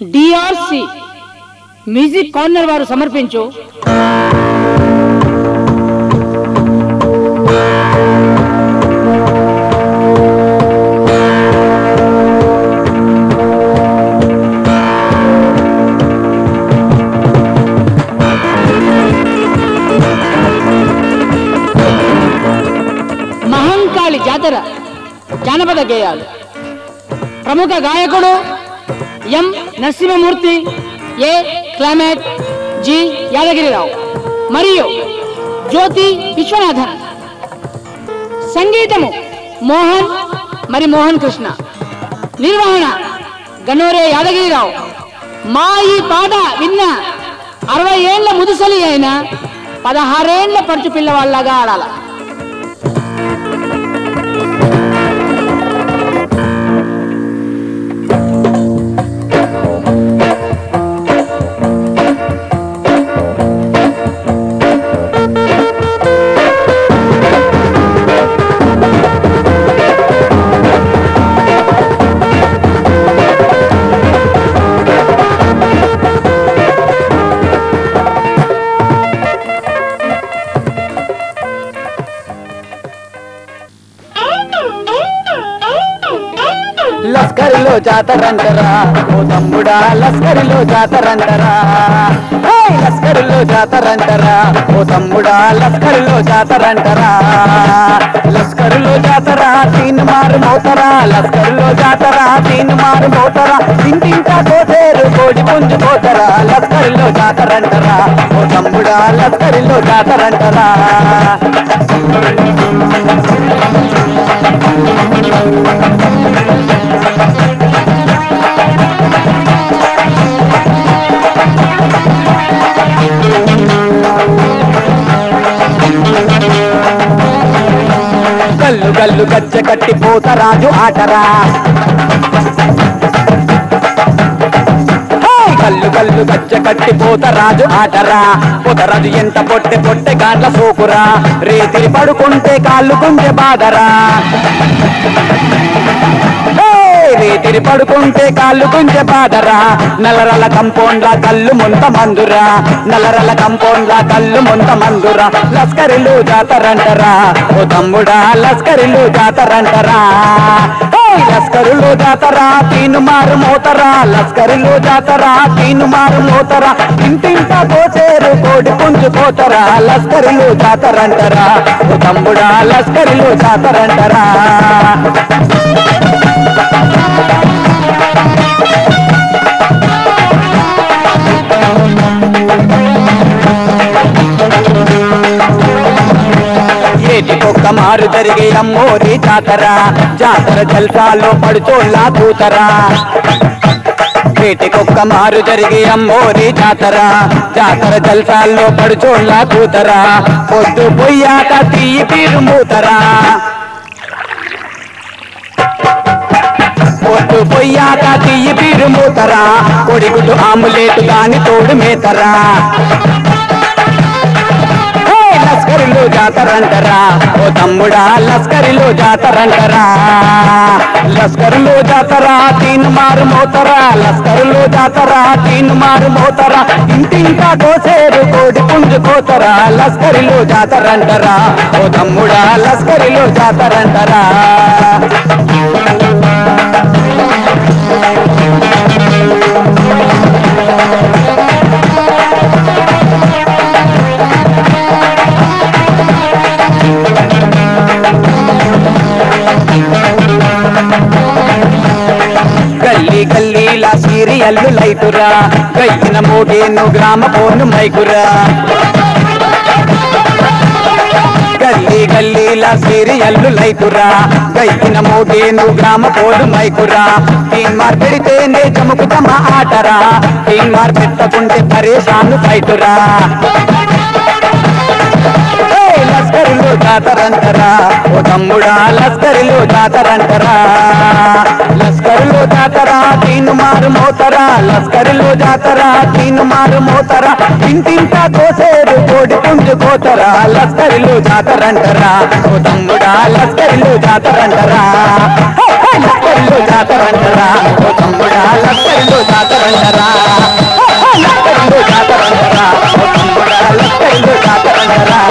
DRC music corner వారు సమర్పించు మహంకాళి జాతర జానపద గేయాలు ప్రముఖ గాయకుడు ఎం నరసింహమూర్తి ఏ క్లైమేట్ జి యాదగిరిరావు మరియు జ్యోతి విశ్వనాథన్ సంగీతము మోహన్ మరి మోహన్ కృష్ణ నిర్వహణ గనోరే యాదగిరిరావు మా ఈ పాట విన్న అరవై ఏళ్ల ముదుసలి అయిన పదహారేళ్ల పడుచు పిల్లవాళ్ళగా ఆడాల లస్కరిలో జాతరంటరా ఓ తమ్ముడా లస్కరిలో జాతరంటరా ఏయ్, లస్కరిలో జాతరంటరా ఓ తమ్ముడా లస్కరిలో జాతరంటరా లస్కరిలో జాతర తీన్ మారు మోతరా లస్కరిలో జాతర తీన్ మారు మోతరా ఇంటింటా కోసేరు కోడి పుంజు పోతరా లస్కరిలో జాతరంటరా ఓ తమ్ముడా లస్కరిలో జాతరంటరా కల్లు కల్లు గజ్జ కట్టి పోతరాజు ఆటరా హేయ్! కల్లు కల్లు గజ్జ కట్టి పోతరాజు ఆటరా పోతరాజు ఎంత పొట్టె పొట్టె గాండ్ల సోకురా రేతిరి పడుకుంటే కాళ్ళు గుంజె బాదరా హేయ్! రేతిరి పడుకుంటే కాళ్ళు గుంజె బాదరా నల్లరల కంపౌండ్ల కళ్ళు ముంత మందురా నల్లరల కంపౌండ్ల కళ్ళు ముంత మందురా లస్కరిలు జాతరంటరా ఓ తమ్ముడా లస్కరిలు జాతరంటరా హేయ్! లస్కరులు జాతరా తీను మారు మోతరా లస్కరులు జాతరా తీను మారు మోతరా ఇంటింట పోసేరు కోడి పుంజు పోతరా లస్కరులు జాతరంటరా ఓ తమ్ముడా లస్కరులు జాతరంటరా ఏటికొక్క మారు జరిగే అమ్మోరి జాతర జాతర జల్సాలో పడుచోళ్ళ కూతరా ఏటికొక్క మారు జరిగే అమ్మోరి జాతర జాతర జల్సాల్లో పడుచోళ్ళ కూతరా పొద్దు పొయ్యాక తీయి పీరు మూతరా పొద్దు పొయ్యాక తీయి పీరు మూతరా కొడిగుడ్డు ఆములేటు గాని తోడు మేతరా హే, లస్కరిలో జాతరంటరా ఓ తమ్ముడా లస్కరిలో జాతరంటరా లస్కరిలో జాతరా తీన్ మారు మోతరా లస్కరిలో జాతరా తీన్ మారు మోతరా ఇంటింటా కోసేరు కోడి పుంజు కోతరా లస్కరిలో జాతరంటరా ఓ తమ్ముడా లస్కరిలో జాతరంటరా గల్లీ గల్లీలా సీరియల్లు లైటురా గయ్యిన మోగేను గ్రామ పోను మైకురా గల్లీ గల్లీలా సీరియల్లు లైటురా గయ్యిన మోగేను గ్రామ పోను మైకురా తీన్ మార్ పెడితేనే చముకుతమ ఆటరా తీన్ మార్ పెట్టకుంటే పరేషాను ఫైటురా ఏయ్, లస్కరిలో జాతరంటరా ఓ తమ్ముడా లస్కరిలో జాతరంటరా లస్కరిలో జాతరా తీను మారు మోతరా లస్కరిలో జాతరా తీను మారు మోతరా ఇంటింటా కోసేరు కోడి పుంజు కోతరా లస్కరిలో జాతరంటరా ఓ తమ్ముడా లస్కరిలో జాతరంటరా హే, హే, లస్కరిలో జాతరంటరా ఓ తమ్ముడా లస్కరిలో జాతరంటరా జాతరంటరా లస్కరిల్లు జాతరంటరా లస్కరిల్లు జాతరంటరా